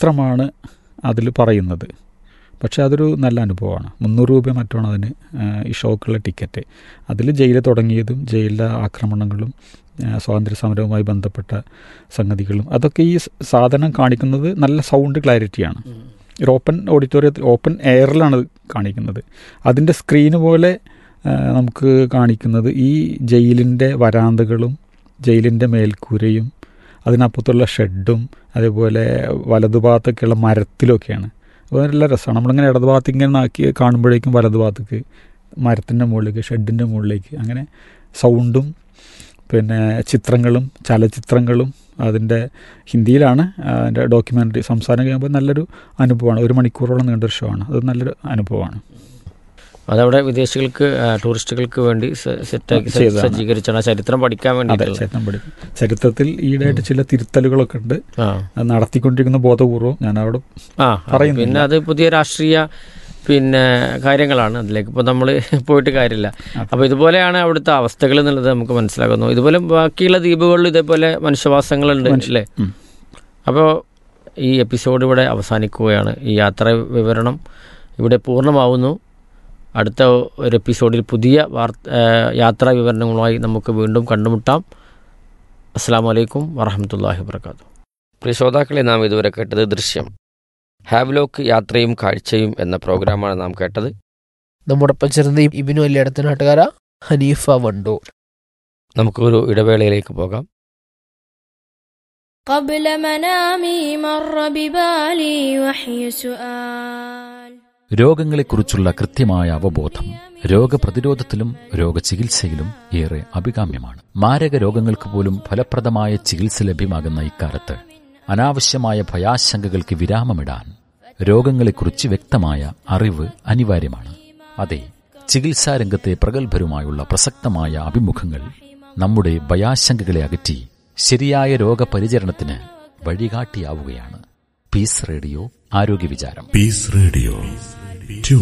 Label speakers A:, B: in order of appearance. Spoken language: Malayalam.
A: ചരിത്രമാണ് അതിൽ പറയുന്നത് പക്ഷേ അതൊരു നല്ല അനുഭവമാണ് മുന്നൂറ് രൂപ മറ്റാണ് അതിന് ആ, ഈ ഷോക്കുള്ള ടിക്കറ്റ് അതിൽ ജയിൽ തുടങ്ങിയതും ജയിലിലെ ആക്രമണങ്ങളും ആ, സ്വാതന്ത്ര്യ സമരവുമായി ബന്ധപ്പെട്ട സംഗതികളും അതൊക്കെ ഈ സ് സാധനം കാണിക്കുന്നത് നല്ല സൗണ്ട് ക്ലാരിറ്റിയാണ് ഒരു ഓപ്പൺ ഓഡിറ്റോറിയത്തിൽ ഓപ്പൺ എയറിലാണ് ഇത് കാണിക്കുന്നത് അതിൻ്റെ സ്ക്രീന് പോലെ ആ, നമുക്ക് കാണിക്കുന്നത് ഈ ജയിലിൻ്റെ വരാന്തകളും ജയിലിൻ്റെ മേൽക്കൂരയും അതിനപ്പുറത്തുള്ള ഷെഡും അതേപോലെ വലതുഭാഗത്തൊക്കെയുള്ള മരത്തിലൊക്കെയാണ് അപ്പോൾ നല്ല രസമാണ് നമ്മളിങ്ങനെ ഇടതുഭാഗത്ത് ഇങ്ങനെ ആക്കി കാണുമ്പോഴേക്കും വലതുഭാഗത്തേക്ക് മരത്തിൻ്റെ മുകളിലേക്ക് ഷെഡിൻ്റെ മുകളിലേക്ക് അങ്ങനെ സൗണ്ടും പിന്നെ ചിത്രങ്ങളും ചലച്ചിത്രങ്ങളും അതിൻ്റെ ഹിന്ദിയിലാണ് അതിൻ്റെ ഡോക്യുമെൻ്ററി സംസാരം കഴിയുമ്പോൾ നല്ലൊരു അനുഭവമാണ് ഒരു മണിക്കൂറോളം നീണ്ടൊരു ഷോ ആണ് അത് നല്ലൊരു അനുഭവമാണ്
B: അതവിടെ വിദേശികൾക്ക് ആ, ടൂറിസ്റ്റുകൾക്ക് വേണ്ടി സെ- സെറ്റാക്കി സെ-
A: ചെയ്തതാണ്.
B: സജ്ജീകരിച്ചാണ് ആ ചരിത്രം പഠിക്കാൻ
A: അതെ
B: വേണ്ടിയിട്ടുള്ള
A: ചരിത്രം പഠിക്കും ചരിത്രത്തിൽ ഈയിടെയായിട്ട് ചില തിരുത്തലുകളൊക്കെ ഉണ്ട്
B: ആ
A: അത് നടത്തിക്കൊണ്ടിരിക്കുന്ന ബോധപൂർവ്വം ഞാൻ അവിടെ
B: ആ അത്
A: പറയുന്നില്ല.
B: പിന്നെ അത് പുതിയ രാഷ്ട്രീയ പിന്നെ കാര്യങ്ങളാണ് അതിലേക്ക് ഇപ്പോൾ നമ്മൾ പോയിട്ട് കാര്യമില്ല അപ്പോൾ ഇതുപോലെയാണ് അവിടുത്തെ അവസ്ഥകൾ എന്നുള്ളത് നമുക്ക് മനസ്സിലാക്കുന്നു ഇതുപോലെ ബാക്കിയുള്ള ദ്വീപുകളിൽ ഇതേപോലെ മനുഷ്യവാസങ്ങളുണ്ട് അല്ലേ
A: ഉം.
B: അപ്പോൾ ഈ എപ്പിസോഡ് ഇവിടെ അവസാനിക്കുകയാണ് ഈ യാത്രാ വിവരണം ഇവിടെ പൂർണ്ണമാവുന്നു അടുത്ത ഒരു എപ്പിസോഡിൽ പുതിയ വാർത്ത യാത്രാ വിവരണങ്ങളുമായി നമുക്ക് വീണ്ടും കണ്ടുമുട്ടാം അസ്സാം വലൈക്കും വറഹമത്തല്ലാഹി വർക്കാത്തു പ്രിയ ശ്രോതാക്കളെ നാം ഇതുവരെ കേട്ടത് ദൃശ്യം ഹാവ്ലോക്ക് യാത്രയും കാഴ്ചയും എന്ന പ്രോഗ്രാമാണ് നാം കേട്ടത്
C: നമ്മോടൊപ്പം ചേർന്ന് ഇബിനു അല്ലിടത്ത് നാട്ടുകാര ഹനീഫ വണ്ടൂർ
B: നമുക്കൊരു ഇടവേളയിലേക്ക് പോകാം
D: قبل منامي مر ببالي وحي سؤال
E: രോഗങ്ങളെക്കുറിച്ചുള്ള കൃത്യമായ അവബോധം രോഗപ്രതിരോധത്തിലും രോഗചികിത്സയിലും ഏറെ അഭികാമ്യമാണ് മാരക രോഗങ്ങൾക്ക് പോലും ഫലപ്രദമായ ചികിത്സ ലഭ്യമാകുന്ന ഇക്കാലത്ത് അനാവശ്യമായ ഭയാശങ്കകൾക്ക് വിരാമമിടാൻ രോഗങ്ങളെക്കുറിച്ച് വ്യക്തമായ അറിവ് അനിവാര്യമാണ് അതെ ചികിത്സാരംഗത്തെ പ്രഗത്ഭരുമായുള്ള പ്രസക്തമായ അഭിമുഖങ്ങൾ നമ്മുടെ ഭയാശങ്കകളെ അകറ്റി ശരിയായ രോഗപരിചരണത്തിന് വഴികാട്ടിയാവുകയാണ് പീസ് റേഡിയോ ആരോഗ്യ വിചാരം
F: Peace Radio. Tune